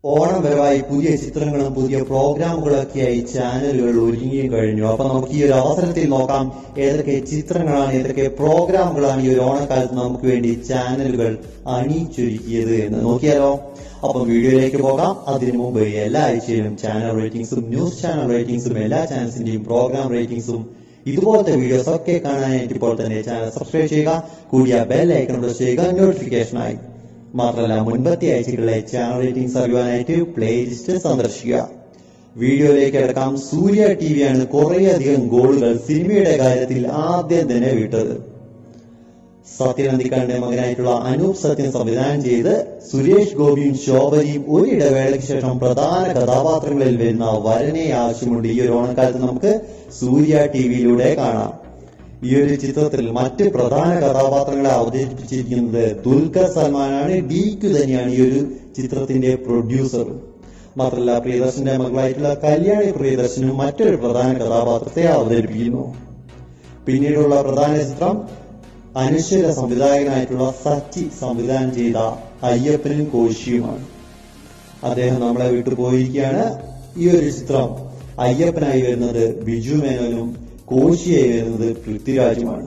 ഓണം വരവായി പുതിയ ചിത്രങ്ങളും പുതിയ പ്രോഗ്രാമുകളൊക്കെയായി ചാനലുകൾ ഒരുങ്ങി കഴിഞ്ഞു അപ്പൊ നമുക്ക് ഈ ഒരു അവസരത്തിൽ നോക്കാം ഏതൊക്കെ ചിത്രങ്ങളാണ് ഏതൊക്കെ പ്രോഗ്രാമുകളാണ് ഈ ഒരു ഓണക്കാലത്ത് നമുക്ക് വേണ്ടി ചാനലുകൾ അണിയിച്ചൊരുക്കിയത് എന്ന് നോക്കിയാലോ അപ്പം വീഡിയോയിലേക്ക് പോകാം അതിനു മുമ്പ് എല്ലാ ആഴ്ചയിലും ചാനൽ റേറ്റിംഗ്സും ന്യൂസ് ചാനൽ റേറ്റിംഗ്സും എല്ലാ ചാനൽസിന്റെയും പ്രോഗ്രാം റേറ്റിംഗ്സും ഇതുപോലത്തെ വീഡിയോസ് ഒക്കെ കാണാനായിട്ട് ഇപ്പോൾ തന്നെ ചാനൽ സബ്സ്ക്രൈബ് ചെയ്യുക കൂടിയ ബെൽ ഐക്കൺ പ്രസ് ചെയ്യുക നോട്ടിഫിക്കേഷനായി മാത്രമല്ല മുൻപത്തെ ആഴ്ചകളിലെ ചാനൽ റേറ്റിംഗ്സ് അറിയുവാനായിട്ട് പ്ലേലിസ്റ്റ് സന്ദർശിക്കുക വീഡിയോയിലേക്ക് കിടക്കാം സൂര്യ ടി വിയാണ് കുറേയധികം ഗോളുകൾ സിനിമയുടെ കാര്യത്തിൽ ആദ്യം തന്നെ വിട്ടത് സത്യൻ അന്തിക്കാടിന്റെ മകനായിട്ടുള്ള അനൂപ് സത്യൻ സംവിധാനം ചെയ്ത് സുരേഷ് ഗോപിയും ശോഭനയും ഒരു ഇടവേളയ്ക്ക് ശേഷം പ്രധാന കഥാപാത്രങ്ങളിൽ വരുന്ന വരനെ ആവശ്യമുണ്ട് ഈ ഒരു ഓണക്കാലത്ത് നമുക്ക് സൂര്യ ടി വിയിലൂടെ കാണാം ഈ ഒരു ചിത്രത്തിൽ മറ്റ് പ്രധാന കഥാപാത്രങ്ങളെ അവതരിപ്പിച്ചിരിക്കുന്നത് ദുൽഖർ സൽമാനാണ് ഡിക്ക് തന്നെയാണ് ഈ ഒരു ചിത്രത്തിന്റെ പ്രൊഡ്യൂസർ മാത്രമല്ല പ്രിയദർശന്റെ മകളായിട്ടുള്ള കല്യാണി പ്രിയദർശനും മറ്റൊരു പ്രധാന കഥാപാത്രത്തെ അവതരിപ്പിക്കുന്നു പിന്നീടുള്ള പ്രധാന ചിത്രം അനശ്വര സംവിധായകനായിട്ടുള്ള സച്ചി സംവിധാനം ചെയ്ത അയ്യപ്പനും കോശിയുമാണ് അദ്ദേഹം നമ്മളെ വിട്ടു പോയിരിക്കുകയാണ് ഈ ഒരു ചിത്രം അയ്യപ്പനായി വരുന്നത് ബിജു മേനോനും കോശിയായി വരുന്നത് പൃഥ്വിരാജുമാണ്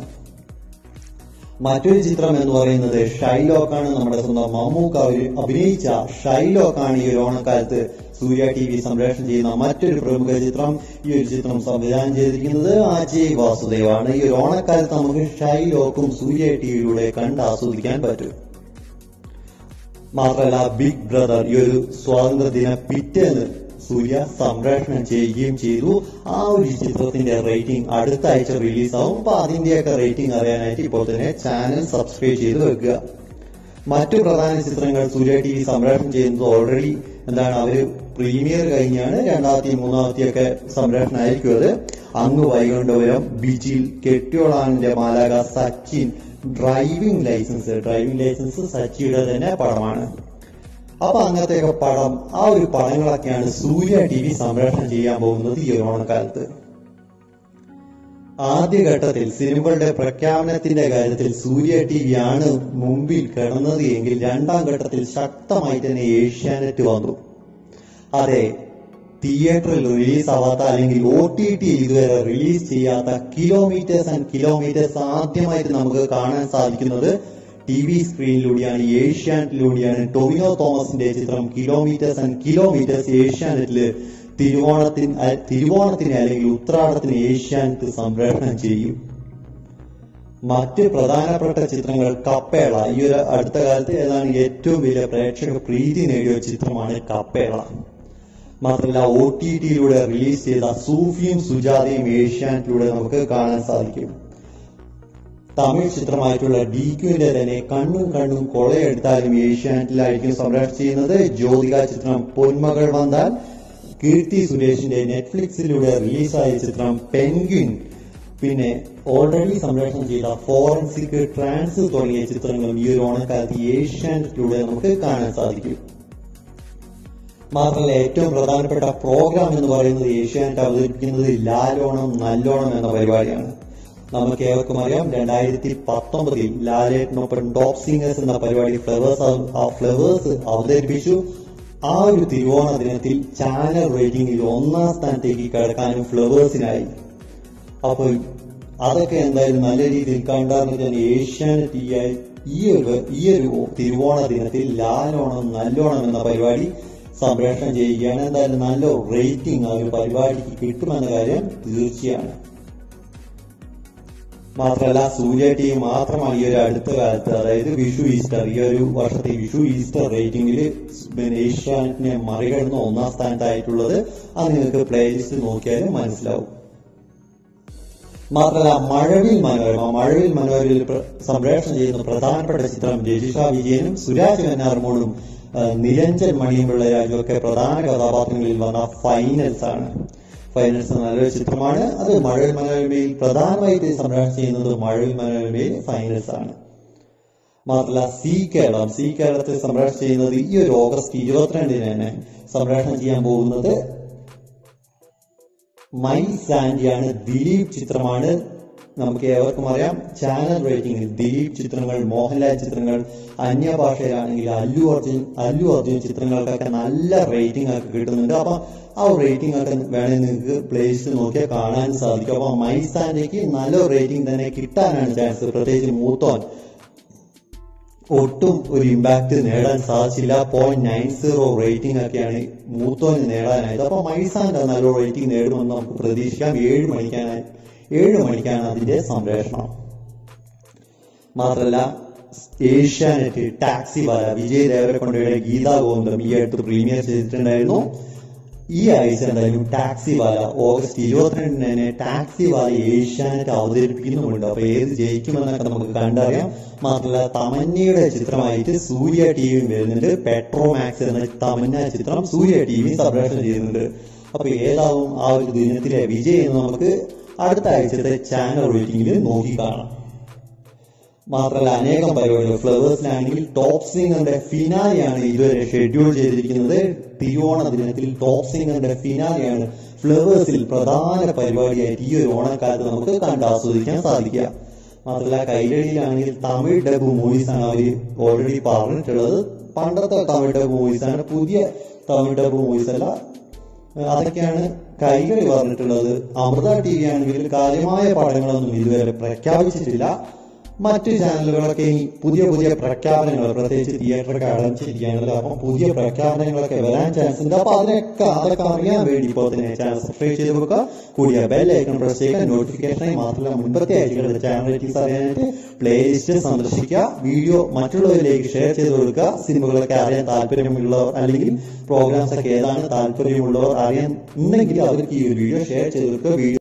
മറ്റൊരു ചിത്രം എന്ന് പറയുന്നത് ഷൈലോക്കാണ് നമ്മുടെ സ്വന്തം മമ്മൂക്ക ഒരു- അഭിനയിച്ച ഷൈലോക്കാണ് ഈ ഒരു ഓണക്കാലത്ത് സൂര്യ ടി വി സംപ്രേഷണം ചെയ്യുന്ന മറ്റൊരു പ്രമുഖ ചിത്രം ഈ ഒരു ചിത്രം സംവിധാനം ചെയ്തിരിക്കുന്നത് അജയ് വാസുദേവാണ് ഈ ഒരു ഓണക്കാലത്ത് നമുക്ക് ഷൈലോക്കും സൂര്യ ടി വിയിലൂടെ കണ്ട് ആസ്വദിക്കാൻ പറ്റും മാത്രമല്ല ബിഗ് ബ്രദർ ഈ ഒരു സ്വാതന്ത്ര്യ ദിന പിറ്റേന്ന് സൂര്യ സംപ്രേഷണം ചെയ്യുകയും ചെയ്തു ആ ഒരു ചിത്രത്തിന്റെ റേറ്റിംഗ് അടുത്ത ആഴ്ച റിലീസാവും അപ്പൊ അതിന്റെയൊക്കെ റേറ്റിംഗ് അറിയാനായിട്ട് ഇപ്പോൾ തന്നെ ചാനൽ സബ്സ്ക്രൈബ് ചെയ്ത് വെക്കുക മറ്റു പ്രധാന ചിത്രങ്ങൾ സൂര്യ ടി വി സംപ്രേഷണം ചെയ്യുന്നത് ഓൾറെഡി എന്താണ് അവര് പ്രീമിയർ കഴിഞ്ഞാണ് രണ്ടാമത്തെ മൂന്നാമത്തെ ഒക്കെ സംപ്രേഷണം ആയിരിക്കും അത് അങ്ങ് വൈകുണ്ഠപുരം ബിജിൽ കെട്ടിയോളാനിന്റെ മാലാക Sachin driving licence driving licence സച്ചിയുടെ തന്നെ പടമാണ് അപ്പൊ അങ്ങനത്തെയൊക്കെ പടം ആ ഒരു പടങ്ങളൊക്കെയാണ് സൂര്യ ടി വി സംപ്രേഷണം ചെയ്യാൻ പോകുന്നത് ഈ ഒരു ഓണക്കാലത്ത് ആദ്യഘട്ടത്തിൽ സിനിമകളുടെ പ്രഖ്യാപനത്തിന്റെ കാര്യത്തിൽ സൂര്യ ടി വി ആണ് മുമ്പിൽ കിടന്നത് എങ്കിൽ രണ്ടാം ഘട്ടത്തിൽ ശക്തമായി തന്നെ ഏഷ്യാനെറ്റ് വന്നു അതെ തിയേറ്ററിൽ റിലീസ് ആവാത്ത അല്ലെങ്കിൽ ഒ ടി ടി ഇതുവരെ റിലീസ് ചെയ്യാത്ത കിലോമീറ്റേഴ്സ് ആൻഡ് കിലോമീറ്റേഴ്സ് ആദ്യമായിട്ട് നമുക്ക് കാണാൻ സാധിക്കുന്നത് ടി വി സ്ക്രീനിലൂടെയാണ് ഏഷ്യാനെറ്റിലൂടെയാണ് ടൊവിനോ തോമസിന്റെ ചിത്രം കിലോമീറ്റേഴ്സ് ആൻഡ് കിലോമീറ്റേഴ്സ് ഏഷ്യാനെറ്റില് തിരുവോണത്തിന് അ- തിരുവോണത്തിന് അല്ലെങ്കിൽ ഉത്രാടത്തിന് ഏഷ്യാനെറ്റ് സംപ്രേഷണം ചെയ്യും മറ്റ് പ്രധാനപ്പെട്ട ചിത്രങ്ങൾ കപ്പേള ഈ ഒരു അടുത്ത കാലത്ത് ഏതാണ് ഏറ്റവും വലിയ പ്രേക്ഷക പ്രീതി നേടിയ ഒരു ചിത്രമാണ് കപ്പേള മാത്രമല്ല ഒ ടി ടിയിലൂടെ റിലീസ് ചെയ്ത സൂഫിയും സുജാതയും ഏഷ്യാനെറ്റിലൂടെ നമുക്ക് കാണാൻ സാധിക്കും തമിഴ് ചിത്രമായിട്ടുള്ള ഡി ക്യുവിന്റെ തന്നെ കണ്ണും കണ്ണും കൊളയെടുത്താലും ഏഷ്യാനെറ്റിലായിരിക്കും സംപ്രേഷണം ചെയ്യുന്നത് ജ്യോതിക ചിത്രം പൊന്മകൾ വന്നാൽ കീർത്തി സുരേഷിന്റെ നെറ്റ്ഫ്ലിക്സിലൂടെ റിലീസായ ചിത്രം പെൻഗ്വിൻ പിന്നെ ഓൾറെഡി സംപ്രേഷണം ചെയ്ത ഫോറൻസിക് ട്രാൻസ് തുടങ്ങിയ ചിത്രങ്ങളും ഈ ഒരു ഓണക്കാലത്ത് ഏഷ്യാനെറ്റിലൂടെ നമുക്ക് കാണാൻ സാധിക്കും മാത്രമല്ല ഏറ്റവും പ്രധാനപ്പെട്ട പ്രോഗ്രാം എന്ന് പറയുന്നത് ഏഷ്യാനെറ്റ് അവതരിപ്പിക്കുന്നത് ലാലോണം നല്ലോണം എന്ന പരിപാടിയാണ് നമുക്ക് ഏവർക്കും അറിയാം രണ്ടായിരത്തി പത്തൊമ്പതിൽ ലാലേട്ടനൊപ്പം ടോപ്പ് സിംഗേഴ്സ് എന്ന പരിപാടി ഫ്ലവേഴ്സ് ആ ഫ്ലവേഴ്സ് അവതരിപ്പിച്ചു ആ ഒരു തിരുവോണ ദിനത്തിൽ ചാനൽ റേറ്റിംഗിൽ ഒന്നാം സ്ഥാനത്തേക്ക് കടക്കാനും ഫ്ലവേഴ്സിനായി അപ്പോൾ അതൊക്കെ എന്തായാലും നല്ല രീതിയിൽ കണ്ടാർന്ന് തന്നെ ഏഷ്യാനെറ്റ് ഈ ആയി- ഈ ഒരു ഈ ഒരു തിരുവോണ ദിനത്തിൽ ലാലോണം നല്ലോണം എന്ന പരിപാടി സംപ്രേഷണം ചെയ്യുകയാണ് എന്തായാലും നല്ല റേറ്റിംഗ് ആ ഒരു പരിപാടിക്ക് കിട്ടുമെന്ന കാര്യം തീർച്ചയാണ് മാത്രമല്ല സൂര്യ ടി മാത്രമാണ് ഈ ഒരു അടുത്ത കാലത്ത് അതായത് വിഷു ഈസ്റ്റർ ഈ ഒരു വർഷത്തെ വിഷു ഈസ്റ്റർ റേറ്റിംഗിൽ പിന്നെ ഏഷ്യാനെറ്റിനെ മറികടന്ന് ഒന്നാം സ്ഥാനത്തായിട്ടുള്ളത് അത് നിങ്ങൾക്ക് പ്ലേലിസ്റ്റ് നോക്കിയാലും മനസ്സിലാവും മാത്രമല്ല മഴവിൽ മനോരമ മഴവിൽ മനോരമയിൽ പ്ര- സംപ്രേഷണം ചെയ്യുന്ന പ്രധാനപ്പെട്ട ചിത്രം രജിഷ വിജയനും സുരാജ് വെന്നാർമോളും ആ, നിരഞ്ജൻ മണിയുമുള്ള രാജുവൊക്കെ പ്രധാന കഥാപാത്രങ്ങളിൽ വന്ന ഫൈനൽസ് ആണ് ഫൈനൽസ് നല്ലൊരു ചിത്രമാണ് അത് മഴവിൽ മനോരമയിൽ പ്രധാനമായിട്ട് സംപ്രേഷണം ചെയ്യുന്നത് മഴവിൽ മനോരമയിൽ ഫൈനൽസ് ആണ് മാത്രമല്ല സി കേരളം സി കേരളത്തിൽ സംപ്രേഷണം ചെയ്യുന്നത് ഈ ഒരു ഓഗസ്റ്റ് ഇരുപത്തിരണ്ടിന് തന്നെ സംപ്രേഷണം ചെയ്യാൻ പോകുന്നത് മൈ സാൻഡിയാണ് ദിലീപ് ചിത്രമാണ് നമുക്ക് ഏവർക്കും അറിയാം ചാനൽ റേറ്റിംഗിൽ ദിലീപ് ചിത്രങ്ങൾ മോഹൻലാൽ ചിത്രങ്ങൾ അന്യഭാഷയിലാണെങ്കിൽ അല്ലു അർജുൻ അല്ലു അർജുൻ ചിത്രങ്ങൾക്കൊക്കെ നല്ല റേറ്റിംഗ് ഒക്കെ കിട്ടുന്നുണ്ട് അപ്പൊ ആ റേറ്റിംഗ് ഒക്കെ വേണമെങ്കിൽ നിങ്ങൾക്ക് പ്ലേലിസ്റ്റ് നോക്കിയാൽ കാണാൻ സാധിക്കും അപ്പൊ മൈസാൻഡേക്ക് നല്ല റേറ്റിംഗ് തന്നെ കിട്ടാനാണ് ചാൻസ് പ്രത്യേകിച്ച് മൂത്തോൻ ഒട്ടും ഒരു ഇമ്പാക്ട് നേടാൻ സാധിച്ചില്ല പോയിന്റ് നയൻ സീറോ റേറ്റിംഗ് ഒക്കെയാണ് മൂത്തോന് നേടാനായത് അപ്പൊ മൈസാന്റെ നല്ല റേറ്റിംഗ് നേടുമെന്ന് നമുക്ക് പ്രതീക്ഷിക്കാം ഏഴ് മണിക്കാണ് ഏഴ് മണിക്കാണ് അതിന്റെ സംപ്രേഷണം മാത്രല്ല ഏഷ്യാനെറ്റ് ടാക്സി വാല വിജയ് ദേവരക്കൊണ്ടയുടെ ഗീതാ ഗോവിന്ദം ഈ അടുത്ത് പ്രീമിയർ ചെയ്തിട്ടുണ്ടായിരുന്നു ഈ ആഴ്ച എന്തായാലും ടാക്സി വാല ഓഗസ്റ്റ് ഇരുപത്തിരണ്ടിന് തന്നെ ടാക്സി വാല ഏഷ്യാനെറ്റ് അവതരിപ്പിക്കുന്നുമുണ്ട് അപ്പൊ ഏത് ജയിക്കുമെന്നൊക്കെ നമുക്ക് കണ്ടറിയാം മാത്രമല്ല തമന്നയുടെ ചിത്രമായിട്ട് സൂര്യ ടി വി വരുന്നുണ്ട് പെട്രോമാക്സ് എന്ന തമന്ന ചിത്രം സൂര്യ ടി വി സംപ്രേഷണം ചെയ്യുന്നുണ്ട് അപ്പൊ ഏതാവും ആ ഒരു ദിനത്തിലെ വിജയം എന്ന് നമുക്ക് അടുത്ത ആഴ്ചത്തെ ചാനൽ റേറ്റിംഗിൽ നോക്കി കാണാം മാത്രമല്ല അനേകം പരിപാടികൾ ഫ്ലവേഴ്സിലാണെങ്കിൽ ടോപ്പ് സിംഗറിന്റെ ഫിനാലെയാണ് ഇതുവരെ ഷെഡ്യൂൾ ചെയ്തിരിക്കുന്നത് തിരുവോണ ദിനത്തിൽ ടോപ്പ് സിംഗറിന്റെ ഫിനാലെയാണ് ഫ്ലവേഴ്സിൽ പ്രധാന പരിപാടിയായിട്ട് ഈ ഒരു ഓണക്കാലത്ത് നമുക്ക് കണ്ട് ആസ്വദിക്കാൻ സാധിക്കുക മാത്രമല്ല കൈരളിയിലാണെങ്കിൽ തമിഴ് ഡബ് മൂവീസ് ആണ് അവർ ഓൾറെഡി പറഞ്ഞിട്ടുള്ളത് പണ്ടത്തെ തമിഴ് ഡബ് മൂവീസ് ആണ് പുതിയ തമിഴ് ഡബ് മൂവീസ് അല്ല അതൊക്കെയാണ് കൈകളി പറഞ്ഞിട്ടുള്ളത് അമൃത ടി വി ആണെങ്കിൽ കാര്യമായ പടങ്ങളൊന്നും ഇതുവരെ പ്രഖ്യാപിച്ചിട്ടില്ല മറ്റു ചാനലുകളൊക്കെ ഈ പുതിയ പുതിയ പ്രഖ്യാപനങ്ങൾ പ്രത്യേകിച്ച് തിയേറ്ററൊക്കെ അടച്ചിരിക്കുകയാണല്ലോ അപ്പം പുതിയ പ്രഖ്യാപനങ്ങളൊക്കെ വരാൻ ചാൻസ് ഉണ്ട് അപ്പൊ അതിനൊക്കെ അതൊക്കെ അറിയാൻ വേണ്ടി ഇപ്പോൾ തന്നെ ചാനൽ സബ്സ്ക്രൈബ് ചെയ്ത് വെക്കുക കൂടിയ ബെൽ ഐക്കൺ പ്രസ് ചെയ്യുക നോട്ടിഫിക്കേഷനായി മാത്രമല്ല മുൻപത്തെ ആഴ്ചകളുടെ ചാനൽ റേറ്റിംഗ്സ് അറിയാനായിട്ട് പ്ലേലിസ്റ്റ് സന്ദർശിക്കുക വീഡിയോ മറ്റുള്ളവരിലേക്ക് ഷെയർ ചെയ്ത് കൊടുക്കുക സിനിമകളൊക്കെ അറിയാൻ താല്പര്യമുള്ളവർ അല്ലെങ്കിൽ പ്രോഗ്രാംസ് ഒക്കെ ഏതാണ് താല്പര്യമുള്ളവർ അറിയാൻ ഉണ്ടെങ്കിൽ അവർക്ക് ഈ ഒരു വീഡിയോ ഷെയർ ചെയ്ത് കൊടുക്കുക വീഡിയോ